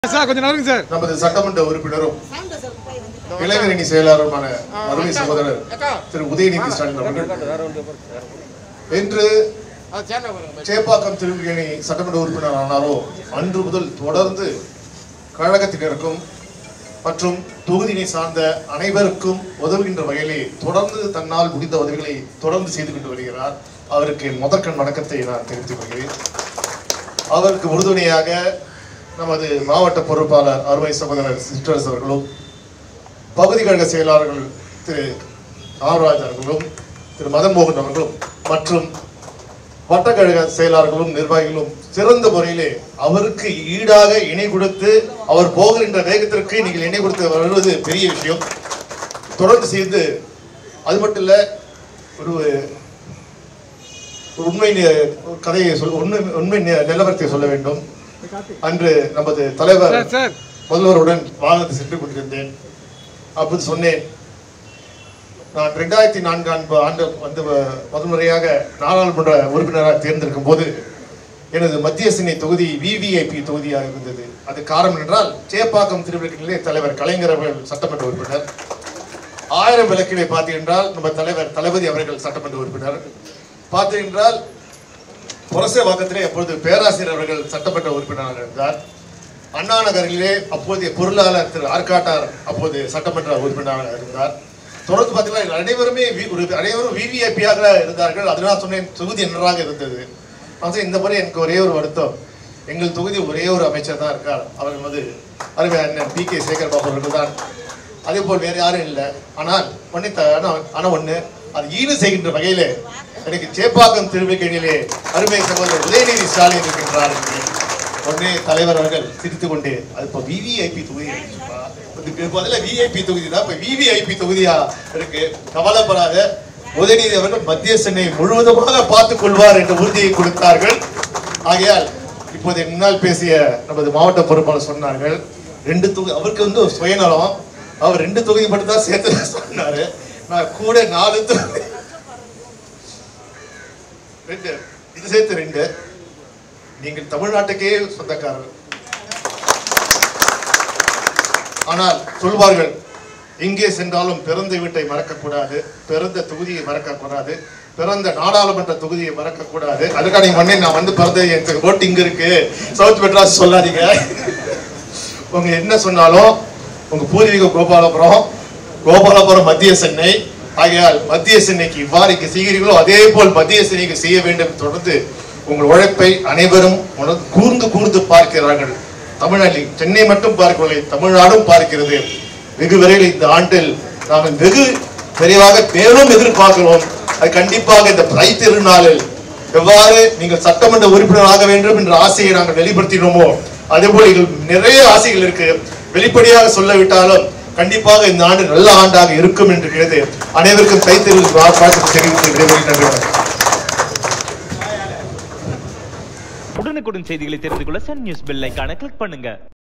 Sir கொஞ்சம் நகருங்க sir நமது சட்டமன்ற உறுப்பினரும் இளைஞரணி செயலாளருமான அருமை சகோதரர் திரு உதயநிதி ஸ்டாலின் அவர்கள் இன்று சேப்பாக்கம் திருவிழி சட்டமன்ற உறுப்பினர் ஆனாரோ அன்று முதல் தொடர்ந்து கழகத்தினருக்கும் மற்றும் தொகுதியினை சார்ந்த அனைவருக்கும் உதவுகின்ற வகையிலே தொடர்ந்து தன்னால் முடிந்த உதவிகளை தொடர்ந்து செய்து கொண்டு வருகிறார் அவருக்கு என் முதற்கண் வணக்கத்தை நான் தெரிவித்துக் கொள்கிறேன் அவருக்கு உறுதுணையாக நமது மாவட்ட பொறுப்பாளர் அருமை சகோதரர் சிஸ்டர்ஸ் அவர்களும் பகுதி கழக செயலாளர்கள் திரு காமராஜ் அவர்களும் திரு மதன் மோகன் அவர்களும் மற்றும் வட்டக்கழக செயலாளர்களும் நிர்வாகிகளும் சிறந்த முறையிலே அவருக்கு ஈடாக இணை கொடுத்து அவர் போகின்ற வேகத்திற்கு நீங்கள் இணை கொடுத்து வருவது பெரிய விஷயம் தொடர்ந்து செய்து அது மட்டும் இல்ல ஒரு ஒரு உண்மை நி- கதையை சொல் உண்மை உண்மை நி- நிலவரத்தை சொல்ல வேண்டும் அன்று நமது தலைவர் சார் சார் முதல்வருடன் வாகனத்தை சென்று கொண்டிருந்தேன் அப்போது சொன்னேன் நான் ரெண்டாயிரத்தி நான்காம் ஆண்டு வந்து வ- முதல் முறையாக நாடாளுமன்ற உறுப்பினராக தேர்ந்தெடுக்கும் போது எனது மத்திய சென்னை தொகுதி விவிஐபி தொகுதியாக இருந்தது அது காரணம் என்றால் சேப்பாக்கம் திருவிழக்கிலே தலைவர் கலைஞர் அவர்கள் சட்டமன்ற உறுப்பினர் ஆயிரம் விளக்கிலே பார்த்தீங்கன்றால் நம்ம தலைவர் தளபதி அவர்கள் சட்டமன்ற உறுப்பினர் பார்த்தீங்கன்றால் புரசைவாக்கத்திலே அப்பொழுது பேராசிரியர் அவர்கள் சட்டமன்ற உறுப்பினராக இருந்தார் அண்ணா நகரிலே அப்போதைய பொருளாளர் திரு ஆர்காட்டார் அப்போது சட்டமன்ற உறுப்பினராக இருந்தார் தொடர்ந்து பார்த்தீங்கன்னா அனைவருமே வி- ஒரு அனைவரும் விவிஐபியாக இருந்தார்கள் அதனால் சொன்னேன் தொகுதி நன்றாக இருந்தது நான் சொன்னேன், இந்த முறை எனக்கு ஒரே ஒரு வருத்தம் எங்கள் தொகுதி ஒரே ஒரு அமைச்சர் தான் இருக்கார் அவர் வந்து அருமை அண்ணன் பி கே சேகர் பாபு அவர்கள் தான் அதே போல் வேறு யாரும் இல்லை ஆனால் ஒன்னே த ஆனால் ஆனால் ஒன்று அது ஈடு செய்கின்ற வகையிலே எனக்கு சேப்பாக்கம் திருவிக்கையிலே அருமை சகோதரர் உதயநிதி ஸ்டாலின் இருக்கின்றார் என்று உடனே தலைவர் அவர்கள் சிரித்துக் கொண்டே அது இப்போ விவிஐபி தொகுதி ஆயிடுச்சுப்பா. இதுக்கு பதிலா விஐபி தொகுதி தான் இப்போ விவிஐபி தொகுதியா இருக்கு கவலைப்படாத உதயநிதி அவர்கள் மத்திய சென்னை முழுவதுமாக பார்த்துக் கொள்வார் என்ற உறுதியை கொடுத்தார்கள் ஆகையால் இப்போது முன்னால் பேசிய நமது மாவட்ட பொறுப்பாளர் சொன்னார்கள் ரெண்டு தொகுதி அவருக்கு வந்து ஒரு சுயநலம் அவர் ரெண்டு தொகுதி மட்டும் தான் சேர்த்து சொன்னாரு நான் கூட நாலு தொகுதி ரெண்டு இது சேர்த்து ரெண்டு நீங்கள் தமிழ்நாட்டுக்கே சொந்தக்காரர் ஆனால் சொல்வார்கள் எங்கே சென்றாலும் பிறந்த வீட்டை மறக்கக்கூடாது பிறந்த தொகுதியை மறக்கக்கூடாது பிறந்த நாடாளுமன்ற தொகுதியை மறக்கக்கூடாது அதுக்காக நீங்க பண்ணி நான் வந்து பிறந்த என் ஓட்டு இங்க இருக்கு சவுத் மெட்ராஸ் சொல்லாதீங்க உங்க என்ன சொன்னாலும் உங்க பூர்வீக கோபாலபுரம் கோபாலபுரம் மத்திய சென்னை ஆகையால் மத்திய சென்னைக்கு இவ்வாறு இங்கு செய்கிறீர்களோ அதே போல் மத்திய சென்னைக்கு செய்ய வேண்டும் என்று தொடர்ந்து உங்கள் உழைப்பை அனைவரும் உணர்ந்து கூர்ந்து கூர்ந்து பார்க்கிறார்கள் தமிழ்நாட்டில் சென்னை மட்டும் பார்க்கவில்லை தமிழ்நாடும் பார்க்கிறது வெகு விரைவில் இந்த ஆண்டில் நாங்கள் வெகு விரைவாக மேலும் எதிர்பார்க்கிறோம் அது கண்டிப்பாக இந்த தை திருநாளில் எவ்வாறு நீங்கள் சட்டமன்ற உறுப்பினர் ஆக வேண்டும் என்ற ஆசையை நாங்கள் வெளிப்படுத்தினோமோ அதே போல எங்களுக்கு நிறைய ஆசைகள் இருக்கு வெளிப்படையாக சொல்லவிட்டாலும் கண்டிப்பாக இந்த ஆண்டு நல்ல ஆண்டாக இருக்கும் என்று கேட்டு அனைவருக்கும் கைத்தறி வாழ்த்து தெரிவித்து விடைபெறுகிறேன். நன்றி வணக்கம். உடனுக்குடன் செய்திகளை தெரிந்து கொள்ள சன் நியூஸ் பெல் ஐகானை கிளிக் பண்ணுங்க